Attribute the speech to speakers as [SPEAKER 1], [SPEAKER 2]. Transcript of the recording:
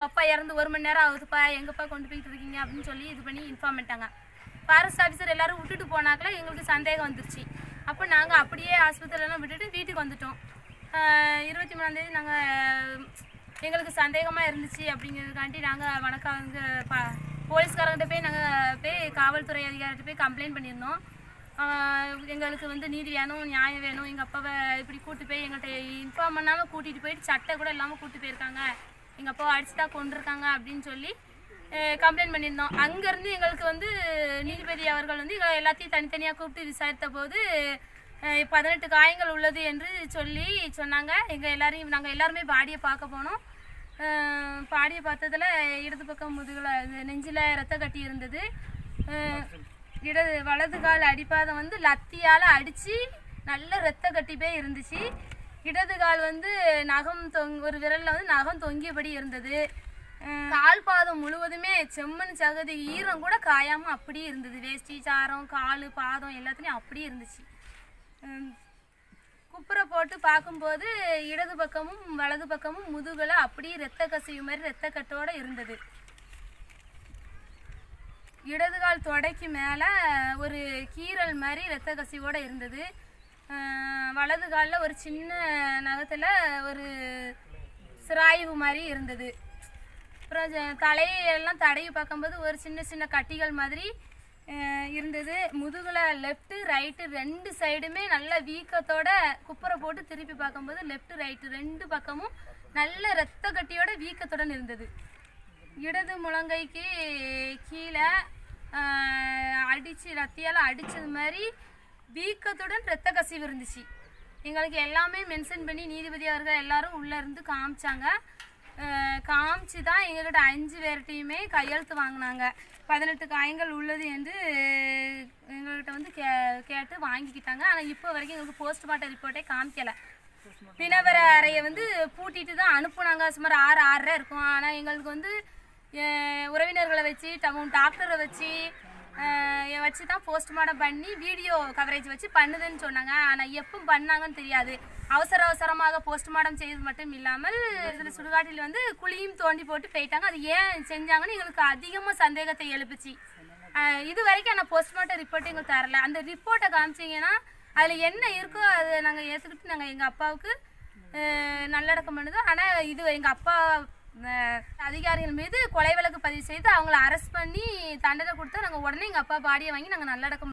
[SPEAKER 1] அப்பா இறந்து ஒரு மணி நேரம் ஆகுதுப்பா எங்கப்பா கொண்டு போயிட்டு இருக்கீங்க அப்படின்னு சொல்லி இது பண்ணி இன்ஃபார்ம் பண்ணிட்டாங்க ஃபாரஸ்ட் ஆஃபீஸர் எல்லாரும் விட்டுட்டு போனாக்கல எங்களுக்கு சந்தேகம் வந்துருச்சு அப்போ நாங்கள் அப்படியே ஆஸ்பத்திரியெல்லாம் விட்டுட்டு வீட்டுக்கு வந்துட்டோம் இருபத்தி மூணாந்தேதி நாங்கள் எங்களுக்கு சந்தேகமாக இருந்துச்சு அப்படிங்கிறதுக்காண்டி நாங்கள் வணக்கம் வந்து ப போலீஸ்காரங்கிட்ட போய் நாங்கள் போய் காவல்துறை அதிகாரிகிட்ட போய் கம்ப்ளைண்ட் பண்ணியிருந்தோம் ஆஹ் எங்களுக்கு வந்து நீதி வேணும் நியாயம் வேணும் எங்கள் அப்பாவை இப்படி கூட்டி போய் எங்கள்கிட்ட இன்ஃபார்ம் பண்ணாமல் கூட்டிகிட்டு போயிட்டு சட்டை கூட இல்லாமல் கூட்டி போயிருக்காங்க எங்கள் அப்பாவை அடிச்சு தான் கொண்டிருக்காங்க அப்படின்னு சொல்லி கம்ப்ளைண்ட் பண்ணியிருந்தோம் அங்கேருந்து எங்களுக்கு வந்து நீதிபதி அவர்கள் வந்து எங்களை எல்லாத்தையும் தனித்தனியாக கூப்பிட்டு விசாரித்த போது அஹ் பதினெட்டு காயங்கள் உள்ளது என்று சொல்லி சொன்னாங்க எங்கள் எல்லாரையும் நாங்கள் எல்லாருமே பாடியை பார்க்க போனோம் அஹ் பாடியை பார்த்ததுல இடது பக்கம் முதுகில் நெஞ்சில் ரத்த கட்டி இருந்தது அஹ் இடது வலது கால் அடிப்பாதம் வந்து லத்தியால் அடித்து நல்ல ரத்த கட்டி போய் இருந்துச்சு இடது கால் வந்து நகம் தொங் ஒரு விரலில் வந்து நகம் தொங்கியபடி இருந்தது அஹ் கால் பாதம் முழுவதுமே செம்மண் சகதி ஈரம் கூட காயாம அப்படியே இருந்தது வேஷ்டி சாரம் கால் பாதம் எல்லாத்துலேயும் அப்படியே இருந்துச்சு உம் குப்புரை போட்டு பார்க்கும்போது இடது பக்கமும் வலது பக்கமும் முதுகுல அப்படியே ரத்த கசிவு மாதிரி ரத்த கட்டோட இருந்தது இடது கால் தொடைக்கு மேலே ஒரு கீறல் மாதிரி ரத்த கசிவோட இருந்தது அஹ் வலது காலில் ஒரு சின்ன நகத்தில் ஒரு சிராய்வு மாதிரி இருந்தது அப்புறம் ஜ- தலையெல்லாம் தடவி பார்க்கும்போது ஒரு சின்ன சின்ன கட்டிகள் மாதிரி அஹ், இருந்தது முதுகுல லெஃப்ட்டு ரைட்டு ரெண்டு சைடுமே நல்ல வீக்கத்தோட குப்புரை போட்டு திருப்பி பார்க்கும்போது லெஃப்ட் ரைட்டு ரெண்டு பக்கமும் நல்ல ரத்த கட்டியோட வீக்கத்துடன் இருந்தது இடது முழங்கைக்கு கீழே அடித்து ரத்தியால் அடித்தது மாதிரி வீக்கத்துடன் ரத்த கசிவு இருந்துச்சு எங்களுக்கு எல்லாமே மென்ஷன் பண்ணி நீதிபதி அவர்கள் எல்லாரும் உள்ளே இருந்து காமிச்சாங்க அஹ் காமிச்சு தான் எங்ககிட்ட அஞ்சு பேர்கிட்டையுமே கையெழுத்து வாங்கினாங்க பதினெட்டு காயங்கள் உள்ளது என்று எங்கள்கிட்ட வந்து கே கேட்டு வாங்கிக்கிட்டாங்க ஆனால் இப்போ வரைக்கும் எங்களுக்கு போஸ்ட்மார்ட்டம் ரிப்போர்ட்டே காமிக்கலை பிணவர அறையை வந்து பூட்டிட்டு தான் அனுப்புனாங்க சுமார் ஆறு ஆறரை இருக்கும் ஆனால் எங்களுக்கு வந்து அஹ், உறவினர்களை வச்சு டவுன் டாக்டரை வச்சு அஹ், வச்சு தான் போஸ்ட்மார்ட்டம் பண்ணி வீடியோ கவரேஜ் வச்சு பண்ணுதுன்னு சொன்னாங்க ஆனால் எப்போ பண்ணாங்கன்னு தெரியாது அவசர அவசரமாக போஸ்ட்மார்ட்டம் செய்தது மட்டும் இல்லாமல் இதில் சுடுகாட்டில் வந்து குழியும் தோண்டி போட்டு போயிட்டாங்க அது ஏன் செஞ்சாங்கன்னு எங்களுக்கு அதிகமாக சந்தேகத்தை எழுப்புச்சு அஹ், இது வரைக்கும் ஆனால் போஸ்ட்மார்ட்டம் ரிப்போர்ட் எங்களுக்கு தரல அந்த ரிப்போர்ட்டை காமிச்சிங்கன்னா அதில் என்ன இருக்கோ அதை நாங்கள் ஏற்றுக்கிட்டு நாங்கள் எங்கள் அப்பாவுக்கு அஹ், நல்லடக்கம் பண்ணுது ஆனால் இது எங்கள் அப்பா அஹ், அதிகாரிகள் மீது கொலை வழக்கு பதிவு செய்து அவங்கள அரெஸ்ட் பண்ணி தண்டனை கொடுத்தா நாங்கள் உடனே எங்கள் அப்பா பாடியை வாங்கி நாங்கள் நல்லடக்கம்